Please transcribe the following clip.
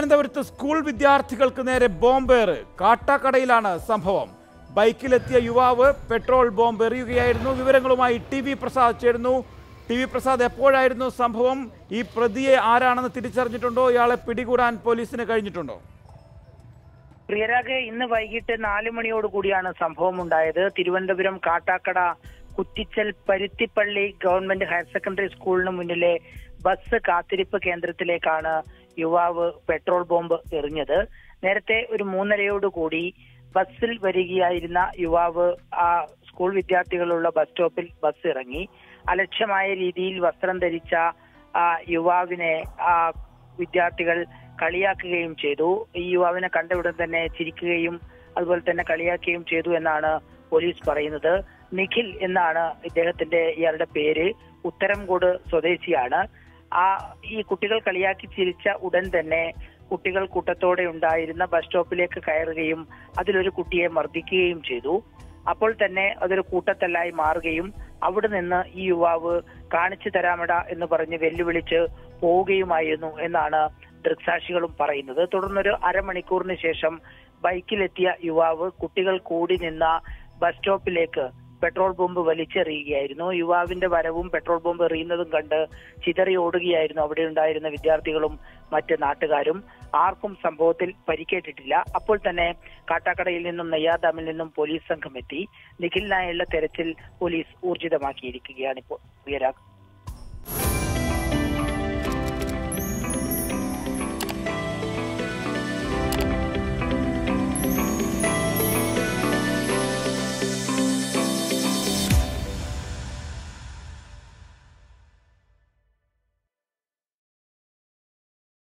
തിരുവനന്തപുരത്ത് സ്കൂൾ വിദ്യാർത്ഥികൾക്ക് നേരെ ബോംബേറ് കാട്ടാക്കടയിലാണ് സംഭവം ബൈക്കിലെത്തിയ യുവാവ് പെട്രോൾ ബോംബ് എറിയുകയായിരുന്നു വിവരങ്ങളുമായി ടി വി പ്രസാദ് ചേരുന്നു ടി വി പ്രസാദ് എപ്പോഴായിരുന്നു സംഭവം ഈ പ്രതിയെ ആരാണെന്ന് തിരിച്ചറിഞ്ഞിട്ടുണ്ടോ ഇയാളെ പിടികൂടാൻ പോലീസിന് കഴിഞ്ഞിട്ടുണ്ടോ പ്രിയരാഗ് ഇന്ന് വൈകിട്ട് നാല് മണിയോട് കൂടിയാണ് സംഭവം ഉണ്ടായത് Thiruvananthapuram Kattakada Kuttichal Paruthipally government higher secondary സ്കൂളിന് മുന്നിലെ ബസ് കാത്തിരിപ്പ് കേന്ദ്രത്തിലേക്കാണ് യുവാവ് പെട്രോൾ ബോംബ് എറിഞ്ഞത് നേരത്തെ ഒരു മൂന്നരയോട് കൂടി ബസ്സിൽ വരികയായിരുന്ന യുവാവ് ആ സ്കൂൾ വിദ്യാർത്ഥികളുള്ള ബസ് സ്റ്റോപ്പിൽ ബസ് ഇറങ്ങി അലക്ഷ്യമായ രീതിയിൽ വസ്ത്രം ധരിച്ച ആ യുവാവിനെ ആ വിദ്യാർത്ഥികൾ കളിയാക്കുകയും ചെയ്തു ഈ യുവാവിനെ കണ്ട ഉടൻ തന്നെ ചിരിക്കുകയും അതുപോലെ തന്നെ കളിയാക്കുകയും ചെയ്തു എന്നാണ് പോലീസ് പറയുന്നത് നിഖിൽ എന്നാണ് ഇദ്ദേഹത്തിന്റെ ഇയാളുടെ പേര് ഉത്തരംകോട് സ്വദേശിയാണ് ആ ഈ കുട്ടികൾ കളിയാക്കി ചിരിച്ച ഉടൻ തന്നെ കുട്ടികൾ കൂട്ടത്തോടെ ഉണ്ടായിരുന്ന ബസ് സ്റ്റോപ്പിലേക്ക് കയറുകയും അതിലൊരു കുട്ടിയെ മർദ്ദിക്കുകയും ചെയ്തു അപ്പോൾ തന്നെ അതൊരു കൂട്ടത്തല്ലായി മാറുകയും അവിടെ നിന്ന് ഈ യുവാവ് കാണിച്ചു തരാമട എന്ന് പറഞ്ഞ് വെല്ലുവിളിച്ച് പോവുകയുമായിരുന്നു എന്നാണ് ദൃക്സാക്ഷികളും പറയുന്നത് തുടർന്നൊരു അരമണിക്കൂറിന് ശേഷം ബൈക്കിലെത്തിയ യുവാവ് കുട്ടികൾ കൂടി നിന്ന ബസ് സ്റ്റോപ്പിലേക്ക് പെട്രോൾ ബോംബ് വലിച്ചെറിയുകയായിരുന്നു യുവാവിന്റെ വരവും പെട്രോൾ ബോംബ് എറിയുന്നതും കണ്ട് ചിതറി ഓടുകയായിരുന്നു അവിടെ ഉണ്ടായിരുന്ന വിദ്യാർത്ഥികളും മറ്റ് നാട്ടുകാരും ആർക്കും സംഭവത്തിൽ പരിക്കേറ്റിട്ടില്ല അപ്പോൾ തന്നെ കാട്ടാക്കടയിൽ നിന്നും നെയ്യാദാമിൽ നിന്നും പോലീസ് സംഘം എത്തി നിഖിലിനായുള്ള തെരച്ചിൽ പോലീസ് ഊർജിതമാക്കിയിരിക്കുകയാണ് ഇപ്പോൾ ഉയരാ